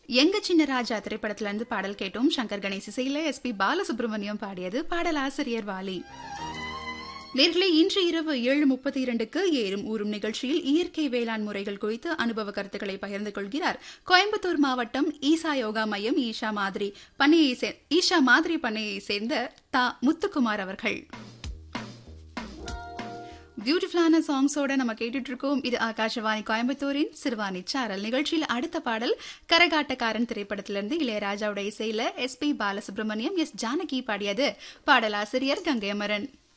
எங்க சின்ன ராஜா திரைப்படத்துல இருந்து பாடல் கேட்டோம் சங்கர் கணேஷ் இசையில எஸ் பி பாலசுப்ரமணியம் பாடியது பாடல் ஆசிரியர் வாலி நேர்களே இன்று இரவு ஏழு முப்பத்தி இரண்டுக்கு ஏறும் ஊறும் நிகழ்ச்சியில் இயற்கை வேளாண் முறைகள் குறித்து அனுபவ கருத்துக்களை பகிர்ந்து கொள்கிறார் கோயம்புத்தூர் மாவட்டம் ஈசா யோகா மையம் ஈஷா மாதிரி பண்ணையை சே- ஈஷா மாதிரி பண்ணையை சேர்ந்த தா முத்துக்குமார் அவர்கள் பியூட்டிஃபுல்லான சாங்ஸோட நம்ம கேட்டுட்டு இருக்கோம் இது ஆகாஷவாணி கோயம்புத்தூரின் சிறுவாணி சாரல் நிகழ்ச்சியில் அடுத்த பாடல் கரகாட்டக்காரன் திரைப்படத்திலிருந்து இளையராஜாவோட இசையில S P Balasubramaniam S Janaki பாடியது பாடலாசிரியர் கங்கை அமரன்